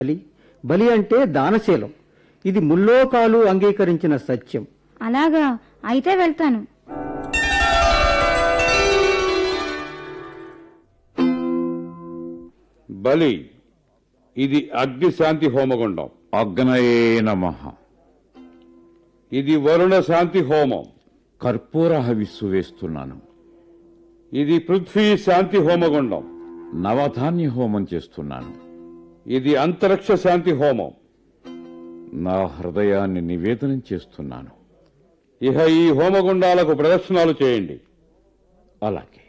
బలి బలి అంటే దానశీలం ఇది ముల్లోకాలు అంగీకరించిన సత్యం అలాగా అయితే వెళ్తాను బలి ఇది అగ్ని శాంతి హోమగుండం అగ్నయే నమ ఇది వరుణ శాంతి హోమం కర్పూర హవిస్సు వేస్తున్నాను ఇది పృథ్వీ శాంతి హోమగుండం నవధాన్య హోమం చేస్తున్నాను ఇది అంతరిక్ష శాంతి హోమం నా హృదయాన్ని నివేదనం చేస్తున్నాను ఇహ ఈ హోమగుండాలకు ప్రదర్శనలు చేయండి అలాగే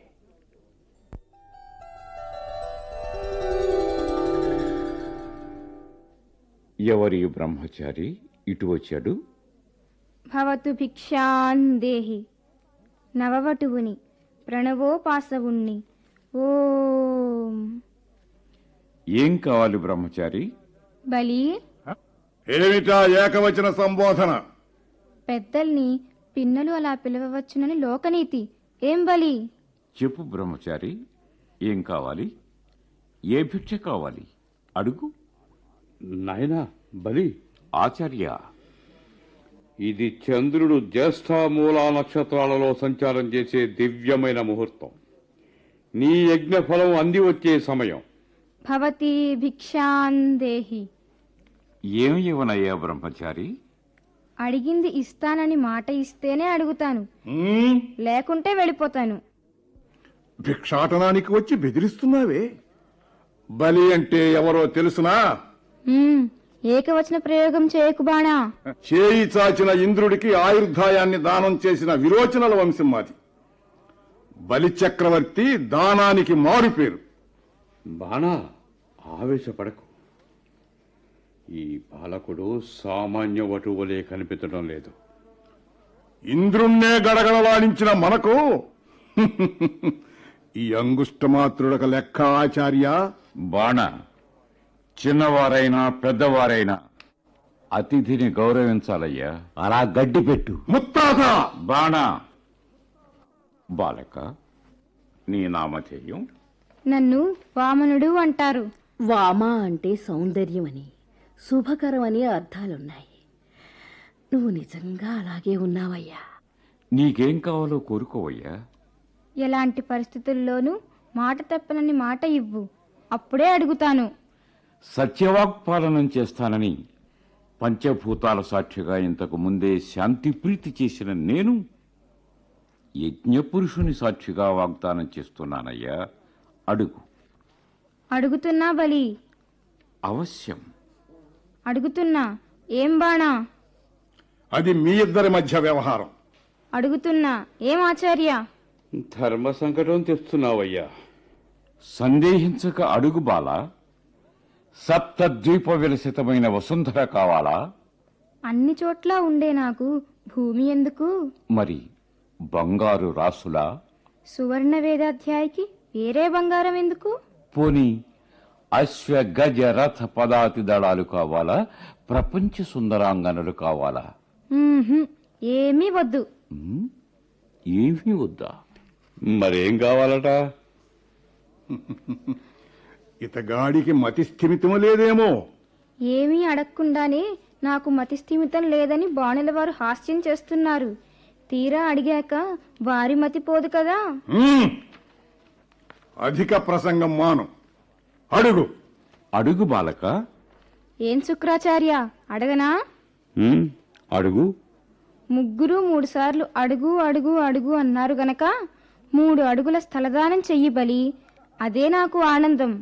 ఎవరి బ్రహ్మచారి ఇటు వచ్చాడు భవతు భిక్షాన్ దేహి నవవటువుని ప్రణవోపాసవుణ్ణి ఓం ఏం కావాలి బ్రహ్మచారి బలి ఏమిటా ఏకవచన సంబోధన పెద్దల్ని పిన్నలు అలా పిలవవచ్చునని లోకనీతి ఏం బలి చెప్పు బ్రహ్మచారి ఏం కావాలి ఏ భిక్ష కావాలి అడుగు నాయనా బలి ఆచార్య ఇది చంద్రుడు జ్యేష్ఠ మూలా నక్షత్రాలలో సంచారం చేసే దివ్యమైన ముహూర్తం నీ యజ్ఞ ఫలం అంది వచ్చే సమయం భవతి భిక్షాన్ దేహి ఏం ఇవ్వనయ్యా బ్రహ్మచారి అడిగింది ఇస్తానని మాట ఇస్తేనే అడుగుతాను ఉమ్, లేకుంటే వెళ్ళిపోతాను భిక్షాటనానికి వచ్చి బెదిరిస్తున్నావే బలి అంటే ఎవరో తెలుసునా మ్మ్, ఏకవచన ప్రయోగం చేయకు బాణా చేయి చాచిన ఇంద్రుడికి ఆయుర్ధాయాన్ని దానం చేసిన విరోచనల వంశం మాది బలి చక్రవర్తి దానానికి మారు పేరు బాణా ఆవేశపడకు ఈ బాలకుడు సామాన్య వటువులే కనిపించడం లేదు ఇంద్రుణ్ణే గడగడలాడించిన మనకు ఈ అంగుష్టమాత్రుడక లెక్క ఆచార్య బాణ చిన్నవారైనా పెద్దవారైనా అతిథిని గౌరవించాలయ్యా అలా గడ్డి పెట్టు ముత్తాత బాణ బాలక నీ నామధేయం నన్ను వామనుడు అంటారు వామ అంటే సౌందర్యమని శుభకరమని అర్థాలున్నాయి నువ్వు నిజంగా అలాగే ఉన్నావయ్యా నీకేం కావాలో కోరుకోవయ్యా ఎలాంటి పరిస్థితుల్లోనూ మాట తప్పనని మాట ఇవ్వు అప్పుడే అడుగుతాను సత్యవాక్పాలనం చేస్తానని పంచభూతాల సాక్షిగా ఇంతకు ముందే శాంతి ప్రీతి చేసిన నేను యజ్ఞపురుషుని సాక్షిగా వాగ్దానం చేస్తున్నానయ్యా అడుగు అడుగుతున్నా బలి అవశ్యం అడుగుతున్నా ఏం బాణా అది మీ ఇద్దరి మధ్య వ్యవహారం అడుగుతున్నా ఏం ఆచార్య ధర్మ సంకటం తెస్తున్నావయ్యా సందేహించక అడుగు బాల సప్తద్వీప విలసితమైన వసుంధర కావాలా అన్ని చోట్ల ఉండే నాకు భూమి ఎందుకు మరి బంగారు రాసులా సువర్ణ వేదాధ్యాయికి వేరే బంగారం ఎందుకు పోని అశ్వ గజ రథ పదాతి దళాలు కావాలా ప్రపంచ సుందరాంగనలు కావాలా మ్మ్హ్మ్. ఏమీ వద్దు ఉమ్, ఏమీ వద్దా మరేం కావాలట ఇతగాడికి మతి స్థిమితం లేదేమో ఏమీ అడగకుండానే నాకు మతిస్థిమితం లేదని బాణుల వారు హాస్యం చేస్తున్నారు తీరా అడిగాక వారి మతి పోదు కదా ఉమ్. అధిక ప్రసంగం మాను అడుగు అడుగు బాలక ఏం శుక్రాచార్య అడగనా ఉమ్, అడుగు ముగ్గురు మూడు సార్లు అడుగు అడుగు అడుగు అన్నారు గనక మూడు అడుగుల స్థలదానం చెయ్యి బలి అదే నాకు ఆనందం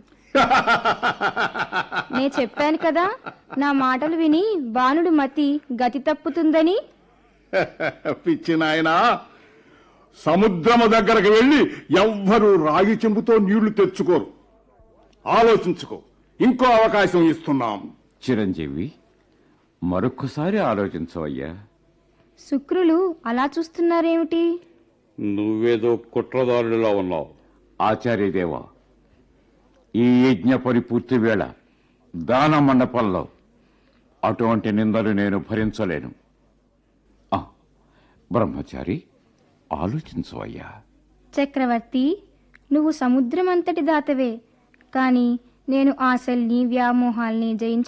నే చెప్పాను కదా నా మాటలు విని బాణుడు మతి గతి తప్పుతుందని పిచ్చి నాయనా సముద్రము దగ్గరకు వెళ్లి ఎవ్వరూ రాగి చెంబుతో నీళ్లు తెచ్చుకోరు ఆలోచించుకో ఇంకో అవకాశం ఇస్తున్నాం చిరంజీవి మరొక్కసారి ఆలోచించవయ్యా శుక్రులు అలా చూస్తున్నారేమిటి నువ్వేదో కుట్రదారుడిలా ఉన్నావు ఆచార్యదేవ ఈ యజ్ఞ పరిపూర్తి వేళ దాన మండపంలో అటువంటి నిందలు నేను భరించలేను ఆ, బ్రహ్మచారి ఆలోచించవయ్యా చక్రవర్తి నువ్వు సముద్రమంతటి దాతవే కాని నేను ఆశల్ని వ్యామోహాల్ని జయించ